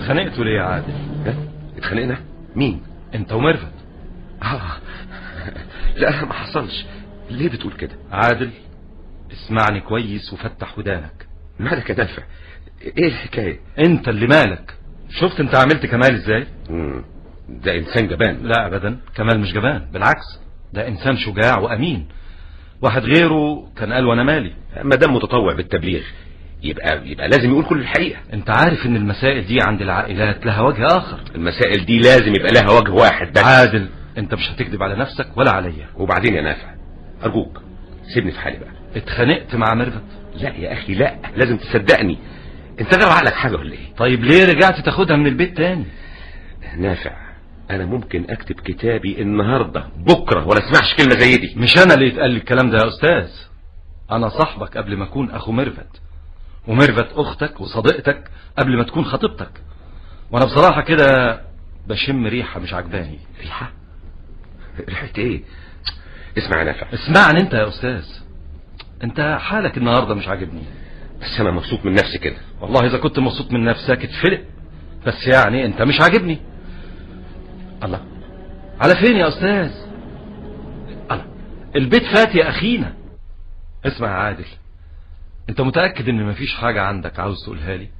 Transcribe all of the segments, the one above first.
اتخانقتوا ليه يا عادل ها اتخانقنا مين انت وميرفت اه لا ما حصلش ليه بتقول كده عادل اسمعني كويس وفتح ودانك مالك يا نافع ايه الحكايه انت اللي مالك شفت انت عملت كمال ازاي مم. ده انسان جبان لا ابدا كمال مش جبان بالعكس ده انسان شجاع وامين واحد غيره كان قال وانا مالي ما دام متطوع بالتبليغ يبقى يبقى لازم يقول كل الحقيقه انت عارف ان المسائل دي عند العائلات لها وجه اخر المسائل دي لازم يبقى لها وجه واحد بس عادل انت مش هتكذب على نفسك ولا عليا وبعدين يا نافع ارجوك سيبني في حالي بقى اتخانقت مع ميرفت لا يا اخي لا لازم تصدقني انت غير عقلك حاجه ولا ايه طيب ليه رجعت تاخدها من البيت تاني نافع انا ممكن اكتب كتابي النهارده بكره ولا اسمعش كلمه زي دي مش انا اللي يتقال لي الكلام ده يا استاذ انا صاحبك قبل ما اكون اخو ميرفت وميرفت اختك وصديقتك قبل ما تكون خطيبتك وانا بصراحه كده بشم ريحه مش عجباني ريحه ريحه ايه اسمع يا نافع اسمعني انت يا استاذ انت حالك النهارده مش عاجبني بس انا مبسوط من نفسي كده والله اذا كنت مبسوط من نفسك اتفلق بس يعني انت مش عاجبني الله على فين يا استاذ الله البيت فات يا اخينا اسمع يا عادل انت متاكد ان مفيش حاجه عندك عاوز تقولها لي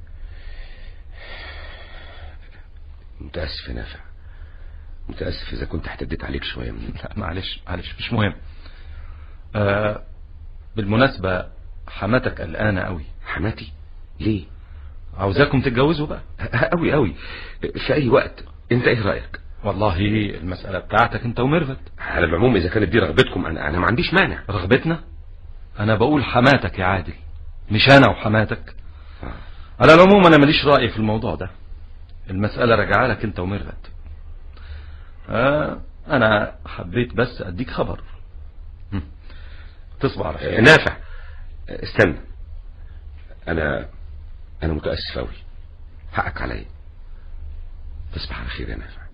متاسف يا نافع متاسف اذا كنت احتديت عليك شويه من لا معلش معلش مش مهم آه بالمناسبه حماتك قلقانه قوي حماتي ليه عاوزاكم تتجوزوا بقى قوي قوي في اي وقت انت ايه رايك والله المساله بتاعتك انت وميرفت على العموم اذا كانت دي رغبتكم انا انا ما عنديش مانع رغبتنا انا بقول حماتك يا عادل مش انا وحماتك آه. على العموم انا ماليش راي في الموضوع ده المساله راجعه لك انت وميرفت آه انا حبيت بس اديك خبر هم. تصبح على آه، خير نافع آه، استنى انا انا متاسف قوي حقك عليا تصبح على خير يا نافع